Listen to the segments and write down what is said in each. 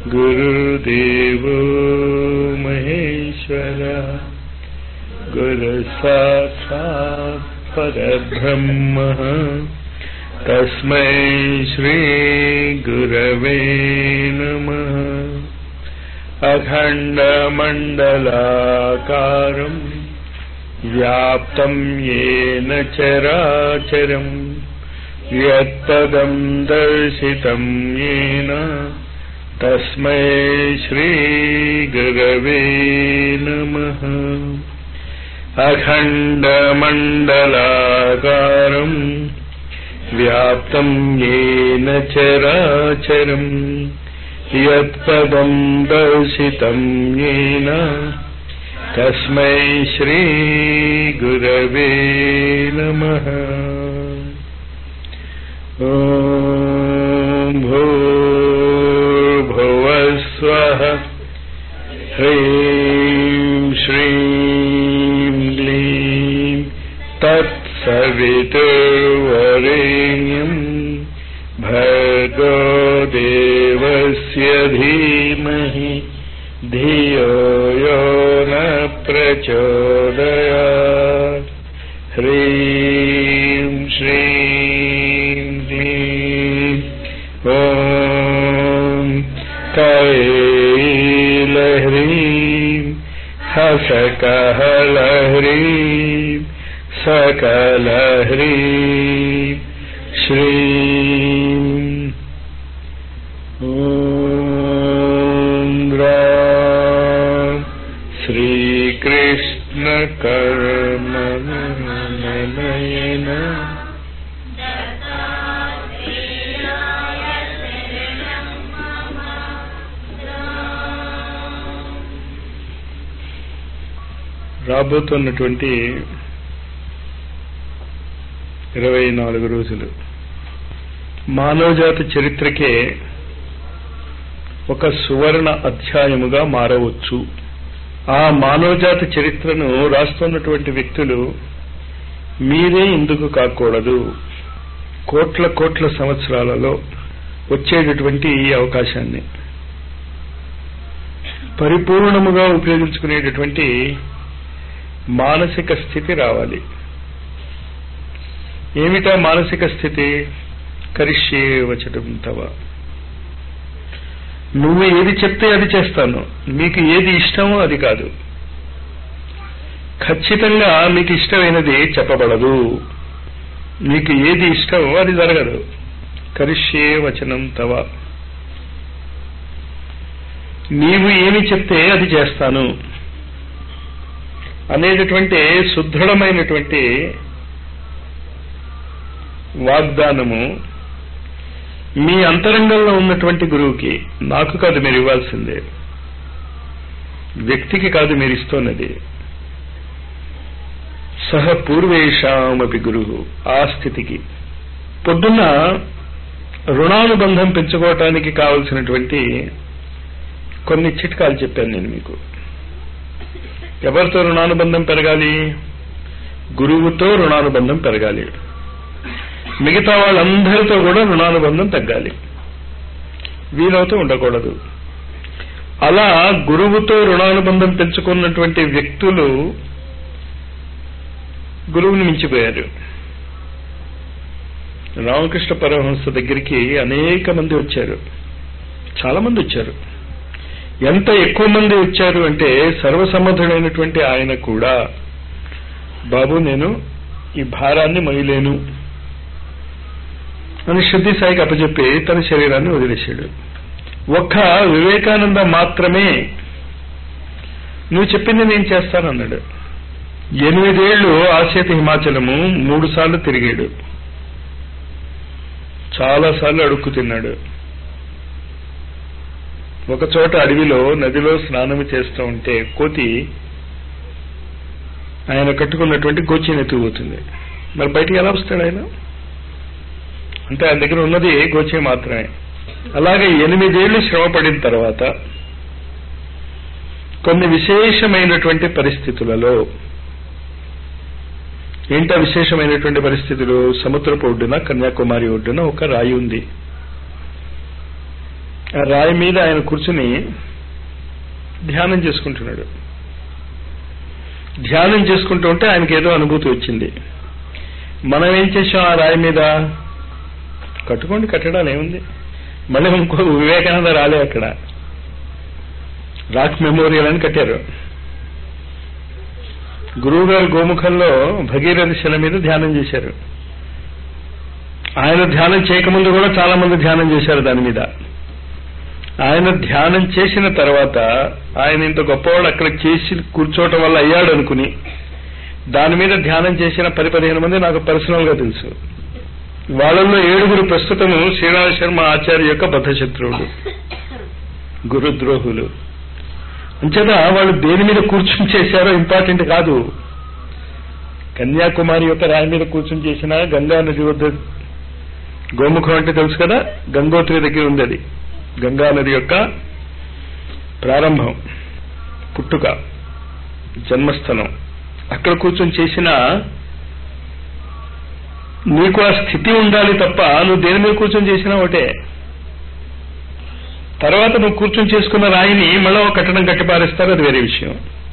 गुरुदेवो महेश्वर गुरुसाक्षात् परब्रह्मः तस्मै श्रीगुरवे नमः अखण्डमण्डलाकारम् व्याप्तं येन चराचरम् यत्पदं दर्शितं येन तस्मै श्रीगुरवे नमः अखण्डमण्डलाकारम् व्याप्तं येन चराचरम् यत्पदं दर्शितं येन तस्मै श्रीगुरवे नमः ॐ भूर्भुवस्वः ह्रीं श्रीं क्लीं तत्सवितुर्वरेण्यं भर्गो देवस्य धीमहि धियो यो न प्रचोदयात् ह्रीं श्रीं क्लीं ॐ कैलह्रीं हसकहलह्रीं सकलह्रीं श्रीं ॐ श्रीकृष्णकर्मनयन రాబోతున్నటువంటి ఇరవై నాలుగు రోజులు మానవజాతి చరిత్రకే ఒక సువర్ణ అధ్యాయముగా మారవచ్చు ఆ మానవజాతి చరిత్రను రాస్తున్నటువంటి వ్యక్తులు మీరే ఎందుకు కాకూడదు కోట్ల కోట్ల సంవత్సరాలలో వచ్చేటటువంటి ఈ అవకాశాన్ని పరిపూర్ణముగా ఉపయోగించుకునేటటువంటి మానసిక స్థితి రావాలి ఏమిటా మానసిక స్థితి కరిష్యే వచటం తవ నువ్వు ఏది చెప్తే అది చేస్తాను మీకు ఏది ఇష్టమో అది కాదు ఖచ్చితంగా మీకు ఇష్టమైనది చెప్పబడదు మీకు ఏది ఇష్టమో అది జరగదు కరిష్యే వచనం తవ నీవు ఏమి చెప్తే అది చేస్తాను అనేటటువంటి సుదృఢమైనటువంటి వాగ్దానము మీ అంతరంగంలో ఉన్నటువంటి గురువుకి నాకు కాదు మీరు ఇవ్వాల్సిందే వ్యక్తికి కాదు మీరు ఇస్తున్నది సహ పూర్వేషామపి గురువు ఆ స్థితికి పొద్దున్న రుణానుబంధం పెంచుకోవటానికి కావలసినటువంటి కొన్ని చిట్కాలు చెప్పాను నేను మీకు ఎవరితో రుణానుబంధం పెరగాలి గురువుతో రుణానుబంధం పెరగాలి మిగతా వాళ్ళందరితో కూడా రుణానుబంధం తగ్గాలి వీలవుతూ ఉండకూడదు అలా గురువుతో రుణానుబంధం పెంచుకున్నటువంటి వ్యక్తులు గురువుని మించిపోయారు రామకృష్ణ పరమహంస దగ్గరికి అనేక మంది వచ్చారు చాలా మంది వచ్చారు ఎంత ఎక్కువ మంది వచ్చారు అంటే సర్వసమ్మధుడైనటువంటి ఆయన కూడా బాబు నేను ఈ భారాన్ని మొయ్యలేను అని శుద్ధి సాయికి అప్పచెప్పి తన శరీరాన్ని వదిలేశాడు ఒక్క వివేకానంద మాత్రమే నువ్వు చెప్పింది నేను చేస్తానన్నాడు ఎనిమిదేళ్లు ఆసేత హిమాచలము మూడు సార్లు తిరిగాడు చాలా సార్లు అడుక్కు తిన్నాడు ఒక చోట అడవిలో నదిలో స్నానం చేస్తూ ఉంటే కోతి ఆయన కట్టుకున్నటువంటి గోచిని ఎత్తుకుపోతుంది మరి బయటికి ఎలా వస్తాడు ఆయన అంటే ఆయన దగ్గర ఉన్నది గోచి మాత్రమే అలాగే ఎనిమిదేళ్లు శ్రమ పడిన తర్వాత కొన్ని విశేషమైనటువంటి పరిస్థితులలో ఏంటా విశేషమైనటువంటి పరిస్థితులు సముద్రపు ఒడ్డున కన్యాకుమారి ఒడ్డున ఒక రాయి ఉంది ఆ రాయి మీద ఆయన కూర్చుని ధ్యానం చేసుకుంటున్నాడు ధ్యానం చేసుకుంటూ ఉంటే ఆయనకి ఏదో అనుభూతి వచ్చింది మనం ఏం చేసాం ఆ రాయి మీద కట్టుకోండి కట్టడాలు ఏముంది మళ్ళీ ఇంకో వివేకానంద రాలే అక్కడ రాక్ మెమోరియల్ అని కట్టారు గురువు గారు గోముఖంలో భగీరథ శిల మీద ధ్యానం చేశారు ఆయన ధ్యానం చేయకముందు కూడా చాలా మంది ధ్యానం చేశారు దాని మీద ఆయన ధ్యానం చేసిన తర్వాత ఆయన ఇంత గొప్పవాడు అక్కడ చేసి కూర్చోవటం వల్ల అయ్యాడు అనుకుని దాని మీద ధ్యానం చేసిన పది పదిహేను మంది నాకు పర్సనల్ గా తెలుసు వాళ్ళల్లో ఏడుగురు ప్రస్తుతము శ్రీనాథ శర్మ ఆచార్య యొక్క బద్ధశత్రువులు గురుద్రోహులు అంచేత వాళ్ళు దేని మీద కూర్చుని చేశారో ఇంపార్టెంట్ కాదు కన్యాకుమారి యొక్క రాయి మీద కూర్చుని చేసిన గంగా నది వద్ద గోముఖం అంటే తెలుసు కదా గంగోత్రి దగ్గర ఉంది అది గంగా నది యొక్క ప్రారంభం పుట్టుక జన్మస్థలం అక్కడ కూర్చొని చేసిన నీకు ఆ స్థితి ఉండాలి తప్ప నువ్వు దేని మీద కూర్చొని చేసినా ఒకటే తర్వాత నువ్వు కూర్చొని చేసుకున్న రాయిని మళ్ళీ ఒక కట్టడం కట్టి పారేస్తారు అది వేరే విషయం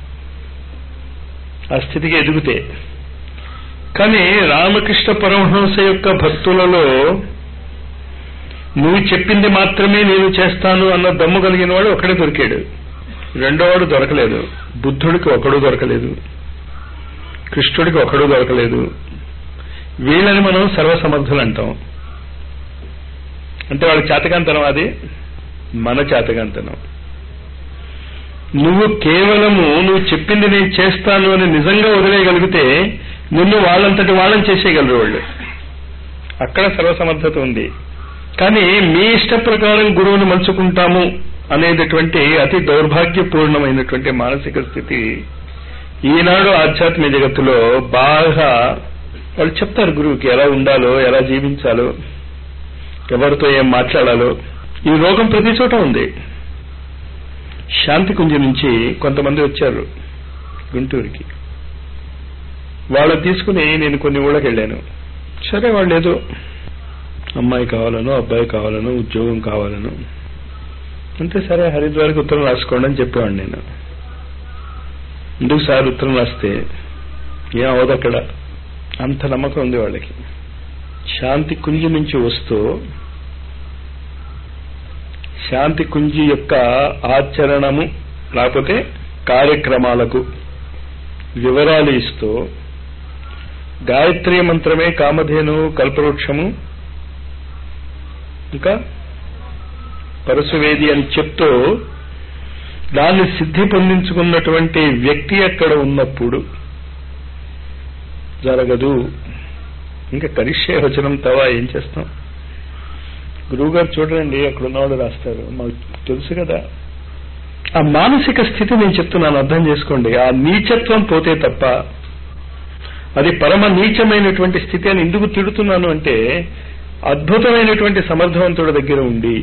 ఆ స్థితికి ఎదిగితే కానీ రామకృష్ణ పరమహంస యొక్క భక్తులలో నువ్వు చెప్పింది మాత్రమే నేను చేస్తాను అన్న దమ్ము కలిగిన వాడు ఒకడే దొరికాడు రెండోవాడు దొరకలేదు బుద్ధుడికి ఒకడు దొరకలేదు కృష్ణుడికి ఒకడు దొరకలేదు వీళ్ళని మనం సర్వసమర్థులు అంటాం అంటే వాళ్ళ చేతకాంతనం అది మన చేతకాంతనం నువ్వు కేవలము నువ్వు చెప్పింది నేను చేస్తాను అని నిజంగా వదిలేయగలిగితే నిన్ను వాళ్ళంతటి వాళ్ళని చేసేయగలరు వాళ్ళు అక్కడ సర్వసమర్థత ఉంది కానీ మీ ఇష్ట ప్రకారం గురువుని మలుచుకుంటాము అనేటటువంటి అతి దౌర్భాగ్యపూర్ణమైనటువంటి మానసిక స్థితి ఈనాడు ఆధ్యాత్మిక జగత్తులో బాగా వాళ్ళు చెప్తారు గురువుకి ఎలా ఉండాలో ఎలా జీవించాలో ఎవరితో ఏం మాట్లాడాలో ఈ రోగం ప్రతి చోట ఉంది శాంతి కుంజ నుంచి కొంతమంది వచ్చారు గుంటూరుకి వాళ్ళని తీసుకుని నేను కొన్ని ఊళ్ళకి వెళ్ళాను సరే వాళ్ళు ఏదో అమ్మాయి కావాలను అబ్బాయి కావాలను ఉద్యోగం కావాలను అంతే సరే హరిద్వార్కి ఉత్తరం రాసుకోండి అని చెప్పేవాడిని నేను ఎందుకు సార్ ఉత్తరం రాస్తే ఏం అవదు అక్కడ అంత నమ్మకం ఉంది వాళ్ళకి శాంతి కుంజి నుంచి వస్తూ శాంతి కుంజి యొక్క ఆచరణము లేకపోతే కార్యక్రమాలకు వివరాలు ఇస్తూ గాయత్రి మంత్రమే కామధేను కల్పవృక్షము ఇంకా పరశువేది అని చెప్తూ దాన్ని సిద్ధి పొందించుకున్నటువంటి వ్యక్తి అక్కడ ఉన్నప్పుడు జరగదు ఇంకా కరిష్యే వచనం తవా ఏం చేస్తాం గురువుగారు చూడండి అక్కడ ఉన్నవాడు రాస్తారు మాకు తెలుసు కదా ఆ మానసిక స్థితి నేను చెప్తున్నాను అర్థం చేసుకోండి ఆ నీచత్వం పోతే తప్ప అది పరమ నీచమైనటువంటి స్థితి అని ఎందుకు తిడుతున్నాను అంటే అద్భుతమైనటువంటి సమర్థవంతుడి దగ్గర ఉండి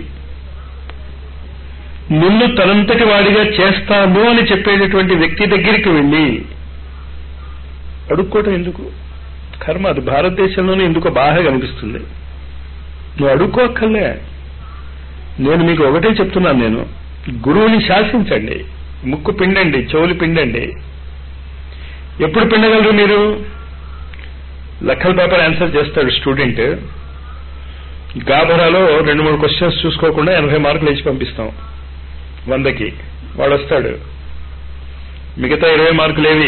నిన్ను తనంతటి వాడిగా చేస్తాను అని చెప్పేటటువంటి వ్యక్తి దగ్గరికి వెళ్ళి అడుక్కోవటం ఎందుకు కర్మ అది భారతదేశంలోనే ఎందుకో బాగా కనిపిస్తుంది నువ్వు అడుక్కోక్కర్లే నేను మీకు ఒకటే చెప్తున్నాను నేను గురువుని శాసించండి ముక్కు పిండండి చెవులు పిండండి ఎప్పుడు పిండగలరు మీరు లెక్కల పేపర్ ఆన్సర్ చేస్తాడు స్టూడెంట్ గాబరాలో రెండు మూడు క్వశ్చన్స్ చూసుకోకుండా ఎనభై మార్కులు వేసి పంపిస్తాం వందకి వాడు వస్తాడు మిగతా ఇరవై మార్కులు ఏవి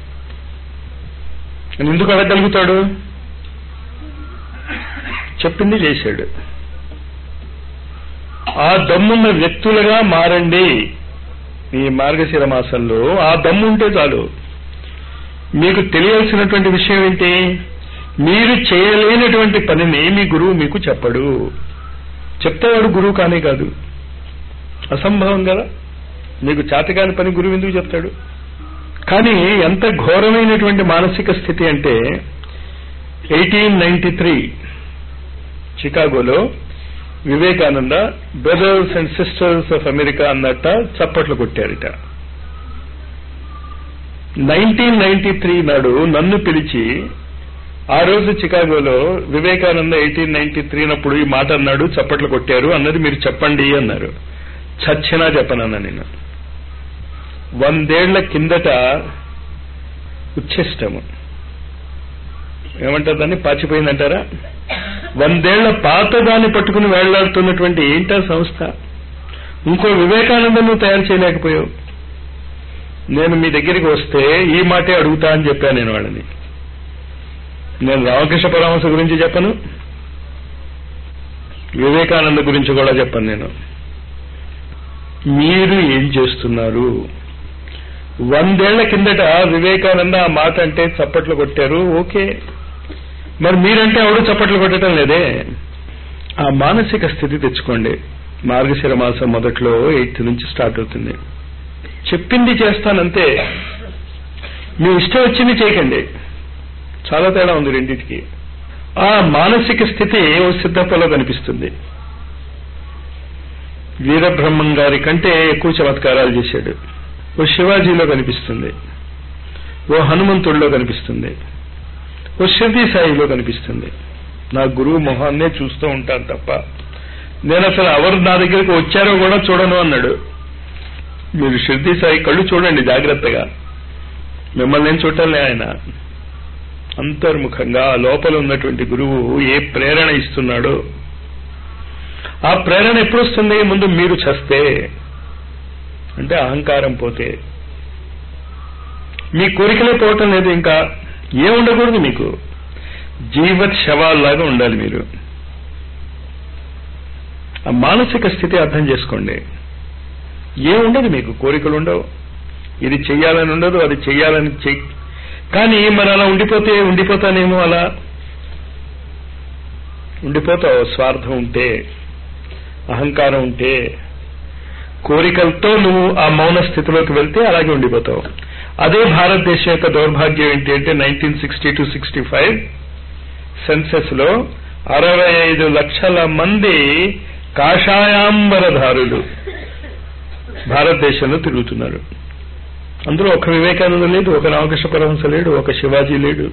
ఎందుకు అడగలుగుతాడు చెప్పింది చేశాడు ఆ దమ్మున్న వ్యక్తులుగా మారండి ఈ మార్గశిర మాసంలో ఆ దమ్ము ఉంటే చాలు మీకు తెలియాల్సినటువంటి విషయం ఏంటి మీరు చేయలేనటువంటి పనిని మీ గురువు మీకు చెప్పడు చెప్తేవాడు గురువు కానే కాదు అసంభవం కదా మీకు చేతకాని పని గురువు ఎందుకు చెప్తాడు కానీ ఎంత ఘోరమైనటువంటి మానసిక స్థితి అంటే ఎయిటీన్ నైన్టీ త్రీ చికాగోలో Vivekananda brothers and sisters of America అన్నట్ట చప్పట్లు కొట్టారట నైన్టీన్ నైన్టీ త్రీ నాడు నన్ను పిలిచి ఆ రోజు చికాగోలో వివేకానంద ఎయిటీన్ నైన్టీ త్రీనప్పుడు ఈ మాట అన్నాడు చప్పట్లు కొట్టారు అన్నది మీరు చెప్పండి అన్నారు చచ్చినా చెప్పనన్నా నేను వందేళ్ల కిందట ఉచ్ఛిష్టము ఏమంటారు దాన్ని పాచిపోయిందంటారా వందేళ్ల పాత దాన్ని పట్టుకుని వేళ్లాడుతున్నటువంటి ఏంటా సంస్థ ఇంకో వివేకానందను తయారు చేయలేకపోయావు నేను మీ దగ్గరికి వస్తే ఈ మాటే అడుగుతా అని చెప్పాను నేను వాళ్ళని నేను రామకృష్ణ పరమహంస గురించి చెప్పను వివేకానంద గురించి కూడా చెప్పను నేను మీరు ఏం చేస్తున్నారు వందేళ్ల కిందట వివేకానంద ఆ మాట అంటే చప్పట్లు కొట్టారు ఓకే మరి మీరంటే ఎవడు చప్పట్లు కొట్టడం లేదే ఆ మానసిక స్థితి తెచ్చుకోండి మార్గశిర మాసం మొదట్లో ఎయిత్ నుంచి స్టార్ట్ అవుతుంది చెప్పింది చేస్తానంతే మీ ఇష్టం వచ్చింది చేయకండి చాలా తేడా ఉంది రెండింటికి ఆ మానసిక స్థితి ఓ సిద్ధప్పలో కనిపిస్తుంది వీరబ్రహ్మం గారి కంటే ఎక్కువ చమత్కారాలు చేశాడు ఓ శివాజీలో కనిపిస్తుంది ఓ హనుమంతుడిలో కనిపిస్తుంది ఓ షిర్దీ సాయిలో కనిపిస్తుంది నా గురువు మొహాన్నే చూస్తూ ఉంటాను తప్ప నేను అసలు ఎవరు నా దగ్గరికి వచ్చారో కూడా చూడను అన్నాడు మీరు షిర్దీ సాయి కళ్ళు చూడండి జాగ్రత్తగా మిమ్మల్ని ఏం చూడలే ఆయన అంతర్ముఖంగా లోపల ఉన్నటువంటి గురువు ఏ ప్రేరణ ఇస్తున్నాడో ఆ ప్రేరణ ఎప్పుడు వస్తుంది ముందు మీరు చస్తే అంటే అహంకారం పోతే మీ కోరికలే పోవటం లేదు ఇంకా ఏ ఉండకూడదు మీకు జీవత్ శవాల్లాగా ఉండాలి మీరు ఆ మానసిక స్థితి అర్థం చేసుకోండి ఏ ఉండదు మీకు కోరికలు ఉండవు ఇది చెయ్యాలని ఉండదు అది చెయ్యాలని చెయ్యి కానీ మరి అలా ఉండిపోతే ఉండిపోతానేమో అలా ఉండిపోతావు స్వార్థం ఉంటే అహంకారం ఉంటే కోరికలతో నువ్వు ఆ మౌన స్థితిలోకి వెళ్తే అలాగే ఉండిపోతావు అదే భారతదేశం యొక్క దౌర్భాగ్యం ఏంటి అంటే nineteen sixty two sixty five census లో అరవై ఐదు లక్షల మంది కాషాయాంబరధారులు భారతదేశంలో తిరుగుతున్నారు అందులో ఒక వివేకానంద లేడు ఒక రామకృష్ణ పరమహంస లేడు ఒక శివాజీ లేడు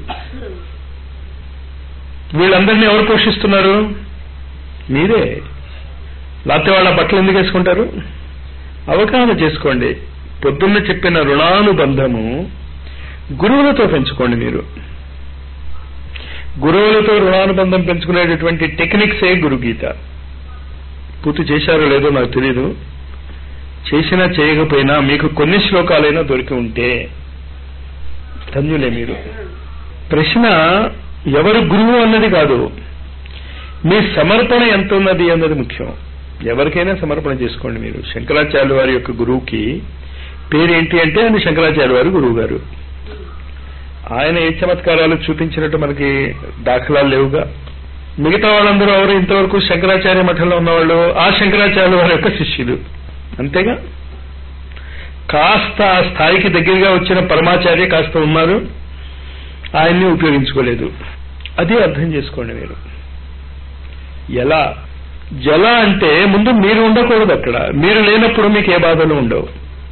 వీళ్ళందరినీ ఎవరు పోషిస్తున్నారు మీరే లేకపోతే వాళ్ళ బట్టలు ఎందుకు వేసుకుంటారు అవగాహన చేసుకోండి పొద్దున్న చెప్పిన రుణానుబంధము గురువులతో పెంచుకోండి మీరు గురువులతో రుణానుబంధం పెంచుకునేటటువంటి టెక్నిక్సే గురుగీత పూర్తి చేశారో లేదో నాకు తెలియదు చేసినా చేయకపోయినా మీకు కొన్ని శ్లోకాలైనా దొరికి ఉంటే ధన్యులే మీరు ప్రశ్న ఎవరు గురువు అన్నది కాదు మీ సమర్పణ ఎంత ఉన్నది అన్నది ముఖ్యం ఎవరికైనా సమర్పణ చేసుకోండి మీరు శంకరాచార్య వారి యొక్క గురువుకి పేరేంటి అంటే ఆయన శంకరాచార్య వారి గురువు గారు ఆయన ఏ చమత్కారాలు చూపించినట్టు మనకి దాఖలాలు లేవుగా మిగతా వాళ్ళందరూ ఎవరు ఇంతవరకు శంకరాచార్య మఠంలో ఉన్నవాళ్ళు ఆ శంకరాచార్య వారి యొక్క శిష్యులు అంతేగా కాస్త ఆ స్థాయికి దగ్గరగా వచ్చిన పరమాచార్య కాస్త ఉన్నారు ఆయన్ని ఉపయోగించుకోలేదు అది అర్థం చేసుకోండి మీరు ఎలా జల అంటే ముందు మీరు ఉండకూడదు అక్కడ మీరు లేనప్పుడు మీకు ఏ బాధలు ఉండవు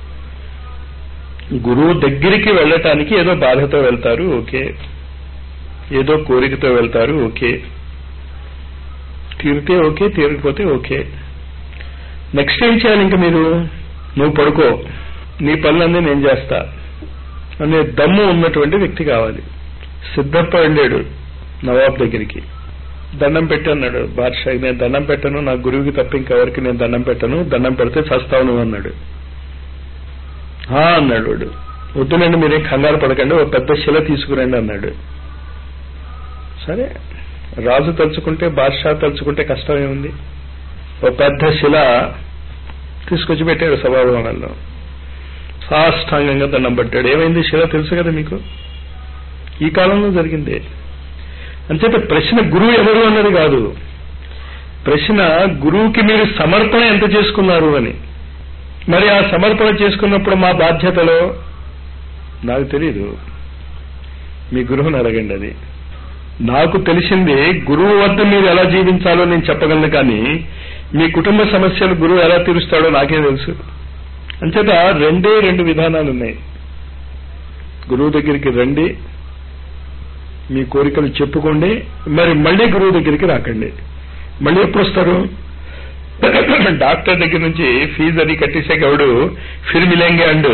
గురువు దగ్గరికి వెళ్ళటానికి ఏదో బాధతో వెళ్తారు ఓకే ఏదో కోరికతో వెళ్తారు ఓకే తీరితే ఓకే తీరకపోతే ఓకే నెక్స్ట్ ఏం చేయాలి ఇంకా మీరు నువ్వు పడుకో నీ పనులన్నీ నేను చేస్తా అనే దమ్ము ఉన్నటువంటి వ్యక్తి కావాలి సిద్ధప్ప వెళ్ళాడు నవాబ్ దగ్గరికి దండం పెట్టి అన్నాడు బాద్షాకి నేను దండం పెట్టను నా గురువుకి తప్ప ఇంకెవరికి నేను దండం పెట్టను దండం పెడితే చస్తావు నువ్వు అన్నాడు "హా" అన్నాడు వాడు వద్దునండి మీరేం కంగారు పడకండి ఒక పెద్ద శిల తీసుకురండి అన్నాడు సరే రాజు తలుచుకుంటే బాద్షా తలుచుకుంటే కష్టం ఏముంది ఒక పెద్ద శిల తీసుకొచ్చి పెట్టాడు సభాభవనంలో సాష్టాంగంగా దండం పెట్టాడు ఏమైంది శిల తెలుసు కదా మీకు ఈ కాలంలో జరిగింది అంచేత ప్రశ్న గురువు ఎవరు అన్నది కాదు ప్రశ్న గురువుకి మీరు సమర్పణ ఎంత చేసుకున్నారు అని మరి ఆ సమర్పణ చేసుకున్నప్పుడు మా బాధ్యతలో నాకు తెలియదు మీ గురువుని అడగండి అది నాకు తెలిసింది గురువు వద్ద మీరు ఎలా జీవించాలో నేను చెప్పగలను కానీ మీ కుటుంబ సమస్యలు గురువు ఎలా తీరుస్తాడో నాకే తెలుసు అంచేత రెండే రెండు విధానాలు ఉన్నాయి గురువు దగ్గరికి రండి మీ కోరికలు చెప్పుకోండి మరి మళ్ళీ గురువు దగ్గరికి రాకండి మళ్ళీ ఎప్పుడు వస్తారు డాక్టర్ దగ్గర నుంచి ఫీజు అది కట్టేసే గౌడు ఫిర్ మిలేంగే అండు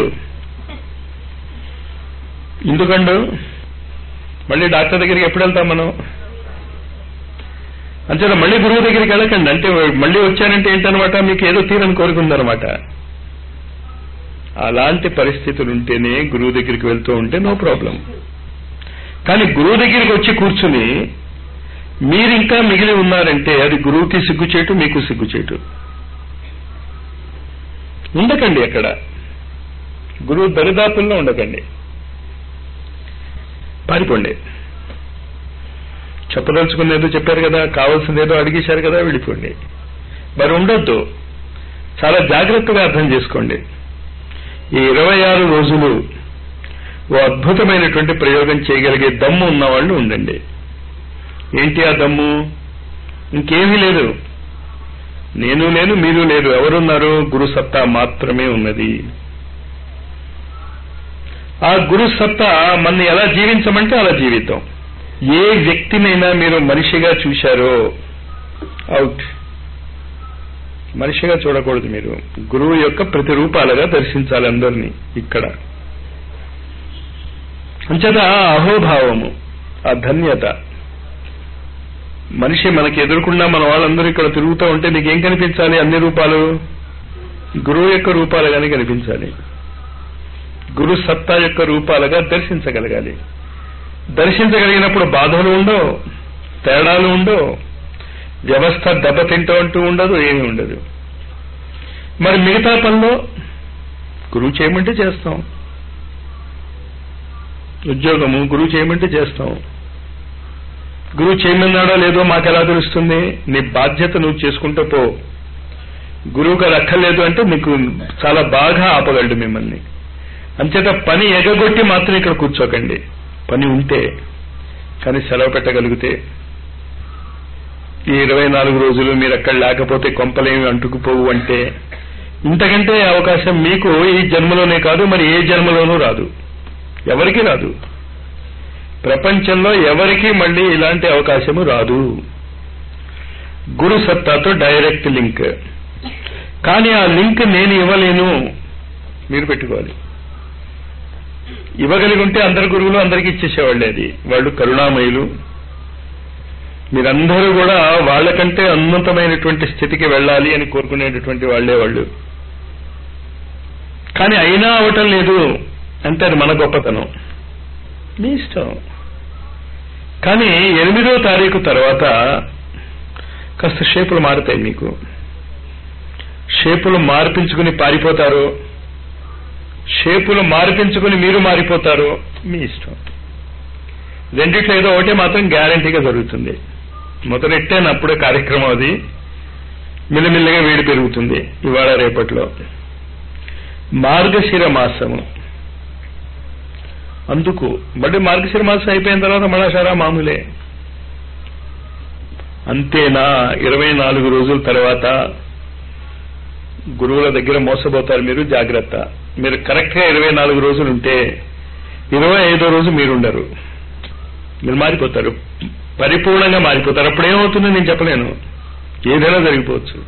ఎందుకండు మళ్ళీ డాక్టర్ దగ్గరికి ఎప్పుడు వెళ్తాం మనం అంతే మళ్ళీ గురువు దగ్గరికి వెళ్ళకండి అంటే మళ్ళీ వచ్చానంటే ఏంటనమాట మీకు ఏదో తీరని కోరుకుందనమాట అలాంటి పరిస్థితులు ఉంటేనే గురువు దగ్గరికి వెళ్తూ ఉంటే నో ప్రాబ్లం కానీ గురువు దగ్గరికి వచ్చి కూర్చుని మీరింకా మిగిలి ఉన్నారంటే అది గురువుకి సిగ్గుచేటు మీకు సిగ్గుచేటు ఉండకండి అక్కడ గురువు దరిదాపుల్లో ఉండకండి పారిపోండి చెప్పదలుచుకునేదో చెప్పారు కదా కావాల్సిందేదో అడిగేశారు కదా వెళ్ళిపోండి మరి ఉండొద్దు చాలా జాగ్రత్తగా అర్థం చేసుకోండి ఈ ఇరవై ఆరు రోజులు ఓ అద్భుతమైనటువంటి ప్రయోగం చేయగలిగే దమ్ము ఉన్నవాళ్ళు ఉండండి ఏంటి ఆ దమ్ము ఇంకేమీ లేదు నేను లేను మీరు లేరు ఎవరున్నారు గురు సత్తా మాత్రమే ఉన్నది ఆ గురు సత్తా మన ఎలా జీవించమంటే అలా జీవిద్దాం ఏ వ్యక్తినైనా మీరు మనిషిగా చూశారో అవుట్ మనిషిగా చూడకూడదు మీరు గురువు యొక్క ప్రతిరూపాలుగా దర్శించాలి అందరినీ ఇక్కడ అంచేత ఆ అహోభావము ఆ ధన్యత మనిషి మనకి ఎదురుకుండా మన వాళ్ళందరూ ఇక్కడ తిరుగుతూ ఉంటే నీకేం కనిపించాలి అన్ని రూపాలు గురువు యొక్క రూపాలుగానే కనిపించాలి గురు సత్తా యొక్క రూపాలుగా దర్శించగలగాలి దర్శించగలిగినప్పుడు బాధలు ఉండవు తేడాలు ఉండవు వ్యవస్థ దెబ్బతింటూ అంటూ ఉండదు ఏమీ ఉండదు మరి మిగతా పనిలో గురువు చేయమంటే చేస్తాం ఉద్యోగము గురువు చేయమంటే చేస్తాం గురువు చేయమన్నాడో లేదో మాకెలా తెలుస్తుంది నీ బాధ్యత నువ్వు చేసుకుంటూ పో గురువుకి అది అక్కర్లేదు అంటే నీకు చాలా బాగా ఆపగలడు మిమ్మల్ని అంచేత పని ఎగగొట్టి మాత్రం ఇక్కడ కూర్చోకండి పని ఉంటే కానీ సెలవు పెట్టగలిగితే ఈ ఇరవై నాలుగు రోజులు మీరు అక్కడ లేకపోతే కొంపలేమి అంటుకుపోవు అంటే ఇంతకంటే అవకాశం మీకు ఈ జన్మలోనే కాదు మరి ఏ జన్మలోనూ రాదు ఎవరికి రాదు ప్రపంచంలో ఎవరికి మళ్ళీ ఇలాంటి అవకాశము రాదు గురు సత్తాతో డైరెక్ట్ లింక్ కానీ ఆ లింక్ నేను ఇవ్వలేను మీరు పెట్టుకోవాలి ఇవ్వగలిగి ఉంటే అందరి గురువులు అందరికీ ఇచ్చేసేవాళ్ళే అది వాళ్ళు కరుణామయులు మీరందరూ కూడా వాళ్ళకంటే ఉన్నతమైనటువంటి స్థితికి వెళ్ళాలి అని కోరుకునేటటువంటి వాళ్లే వాళ్ళు కానీ అయినా అవటం లేదు అంటే అది మన గొప్పతనం మీ ఇష్టం కానీ ఎనిమిదో తారీఖు తర్వాత కాస్త షేపులు మారుతాయి మీకు షేపులు మార్పించుకుని పారిపోతారు షేపులు మార్పించుకుని మీరు మారిపోతారు మీ ఇష్టం రెండిట్లో ఏదో ఒకటే మాత్రం గ్యారంటీగా జరుగుతుంది మొదలెట్టానప్పుడే కార్యక్రమం అది మిల్లమిల్లగా వేడి పెరుగుతుంది ఇవాళ రేపట్లో మార్గశిర మాసము అందుకు బట్ మార్గశిర మాసం అయిపోయిన తర్వాత మళ్ళాశారా మామూలే అంతేనా ఇరవై నాలుగు రోజుల తర్వాత గురువుల దగ్గర మోసపోతారు మీరు జాగ్రత్త మీరు కరెక్ట్ గా ఇరవై నాలుగు రోజులు ఉంటే ఇరవై ఐదో రోజు మీరుండరు మీరు మారిపోతారు పరిపూర్ణంగా మారిపోతారు అప్పుడు ఏమవుతుందో నేను చెప్పలేను ఏదైనా జరిగిపోవచ్చు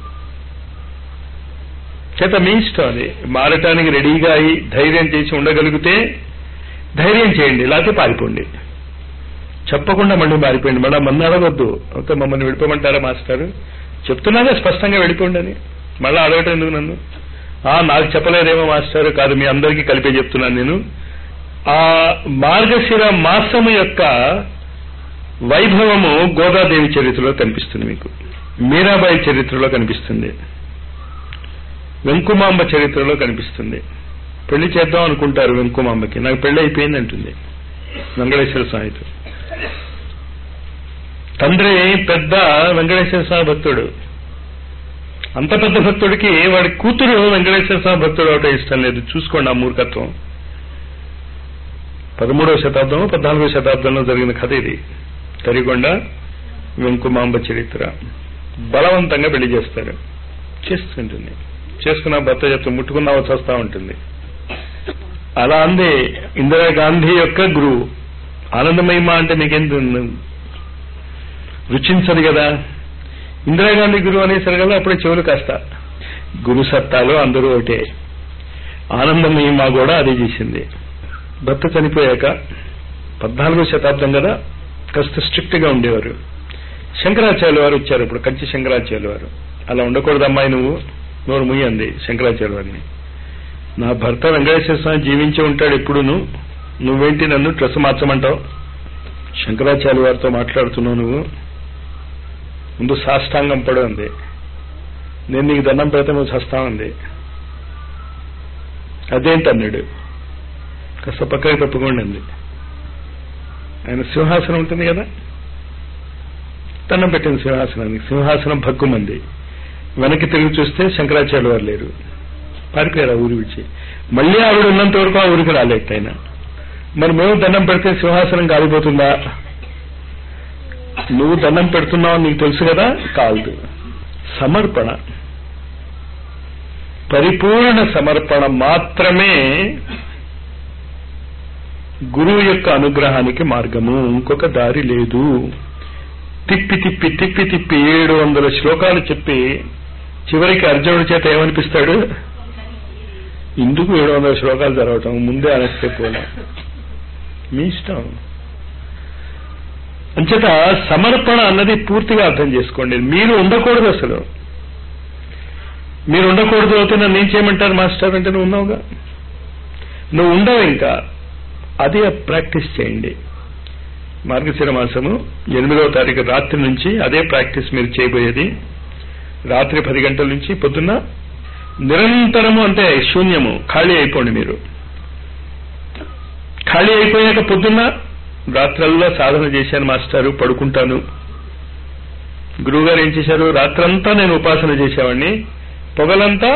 చేత మీ ఇష్టం అది మారటానికి రెడీగా అయి ధైర్యం చేసి ఉండగలిగితే ధైర్యం చేయండి లేకపోతే పారిపోండి చెప్పకుండా మళ్ళీ పారిపోయింది మళ్ళీ మమ్మల్ని అడగొద్దు ఓకే మమ్మల్ని విడిపోమంటారా మాస్టారు చెప్తున్నాగా స్పష్టంగా వెళ్ళిపోండి అని మళ్ళీ అడగటం ఎందుకు నన్ను ఆ నాకు చెప్పలేదేమో మాస్టారు కాదు మీ అందరికీ కలిపే చెప్తున్నాను నేను ఆ మార్గశిర మాసము యొక్క వైభవము గోదాదేవి చరిత్రలో కనిపిస్తుంది మీకు మీరాబాయి చరిత్రలో కనిపిస్తుంది వెంకుమాంబ చరిత్రలో కనిపిస్తుంది పెళ్లి చేద్దాం అనుకుంటారు వెంకుమాంబకి నాకు పెళ్లి అయిపోయింది అంటుంది వెంకటేశ్వర స్వామితో తండ్రి పెద్ద వెంకటేశ్వర స్వామి భక్తుడు అంత పెద్ద భక్తుడికి వాడి కూతురు వెంకటేశ్వర స్వామి భక్తుడు అవటం ఇష్టం లేదు చూసుకోండి ఆ మూర్ఖత్వం పదమూడవ శతాబ్దం పద్నాలుగవ శతాబ్దంలో జరిగిన కథ ఇది తరిగొండ వెంకుమాంబ చరిత్ర బలవంతంగా పెళ్లి చేస్తారు చేస్తుంటుంది చేసుకున్న భర్త చేత ముట్టుకున్నా వస్తా ఉంటుంది అలా అంది ఇందిరాగాంధీ యొక్క గురువు ఆనందమయమా అంటే మీకేం రుచించదు కదా ఇందిరాగాంధీ గురువు అనేసరి కదా అప్పుడే చెవులు కాస్త గురు సత్తాలు అందరూ ఒకటే ఆనందమయమా కూడా అదే చేసింది భర్త చనిపోయాక పద్నాలుగో శతాబ్దం కదా కాస్త స్ట్రిక్ట్ గా ఉండేవారు శంకరాచార్య వారు వచ్చారు ఇప్పుడు కంచి శంకరాచార్య వారు అలా ఉండకూడదు అమ్మాయి నువ్వు నోరు ముయ్యంది శంకరాచార్య వారిని నా భర్త వెంకటేశ్వర స్వామి జీవించి ఉంటాడు ఎప్పుడును నువ్వేంటి నన్ను డ్రెస్ మార్చమంటావు శంకరాచార్య వారితో మాట్లాడుతున్నావు నువ్వు ముందు సాష్టాంగం పడు అంది నేను నీకు దండం పెడితే నువ్వు చస్తామంది అదేంటన్నాడు కాస్త పక్కకి తప్పుకోండి అంది ఆయన సింహాసనం ఉంటుంది కదా దండం పెట్టింది సింహాసనానికి సింహాసనం భగ్గుమంది వెనక్కి తిరిగి చూస్తే శంకరాచార్య వారు లేరు పారిపోయారు ఆ ఊరి విడిచి మళ్ళీ ఆవిడ ఉన్నంత వరకు ఆ ఊరికి రాలేదు ఆయన మరి మేము దండం పెడితే సింహాసనం కాలిపోతుందా నువ్వు దండం పెడుతున్నావు నీకు తెలుసు కదా కాదు సమర్పణ పరిపూర్ణ సమర్పణ మాత్రమే గురువు యొక్క అనుగ్రహానికి మార్గము ఇంకొక దారి లేదు తిప్పి తిప్పి తిప్పి తిప్పి ఏడు వందల శ్లోకాలు చెప్పి చివరికి అర్జునుడి చేత ఏమనిపిస్తాడు ఇందుకు ఏడు వందల శ్లోకాలు చదవటం ముందే అనేస్తే పోలే మీ ఇష్టం అంచేత సమర్పణ అన్నది పూర్తిగా అర్థం చేసుకోండి మీరు ఉండకూడదు అసలు మీరు ఉండకూడదు అయితే నన్ను ఏం చేయమంటారు మాస్టర్ అంటే నువ్వు ఉన్నావుగా నువ్వు ఉండవు ఇంకా అది ప్రాక్టీస్ చేయండి మార్గశిర మాసము ఎనిమిదవ తారీఖు రాత్రి నుంచి అదే ప్రాక్టీస్ మీరు చేయబోయేది రాత్రి పది గంటల నుంచి పొద్దున్న నిరంతరము అంటే శూన్యము ఖాళీ అయిపోండి మీరు ఖాళీ అయిపోయాక పొద్దున్న రాత్రల్లా సాధన చేశాను మాస్టారు పడుకుంటాను గురువుగారు ఏం చేశారు రాత్రంతా నేను ఉపాసన చేసేవాడిని పొగలంతా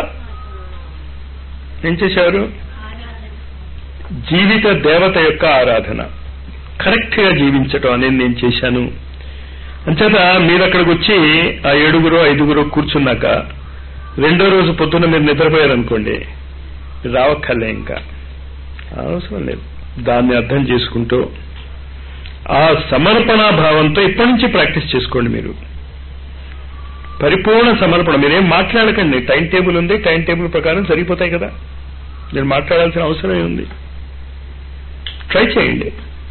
ఏం చేశారు జీవిత దేవత యొక్క ఆరాధన కరెక్ట్ గా జీవించటం అనేది నేను చేశాను అంచేత మీరు అక్కడికి వచ్చి ఆ ఏడుగురు ఐదుగురు కూర్చున్నాక రెండో రోజు పొద్దున్న మీరు నిద్రపోయారనుకోండి రావక్కర్లే ఇంకా అవసరం లేదు దాన్ని అర్థం చేసుకుంటూ ఆ సమర్పణా భావంతో ఇప్పటి నుంచి ప్రాక్టీస్ చేసుకోండి మీరు పరిపూర్ణ సమర్పణ మీరేం మాట్లాడకండి టైం టేబుల్ ఉంది టైం టేబుల్ ప్రకారం సరిపోతాయి కదా మీరు మాట్లాడాల్సిన అవసరం ఉంది ట్రై చేయండి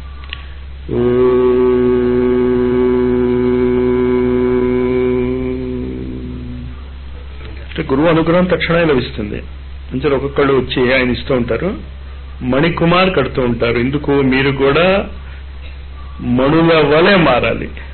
గురువు అనుగ్రహం తక్షణమే లభిస్తుంది అంటే ఒక్కొక్కళ్ళు వచ్చి ఆయన ఇస్తూ ఉంటారు మణికుమార్ కడుతూ ఉంటారు ఇందుకు మీరు కూడా మణుల వలె మారాలి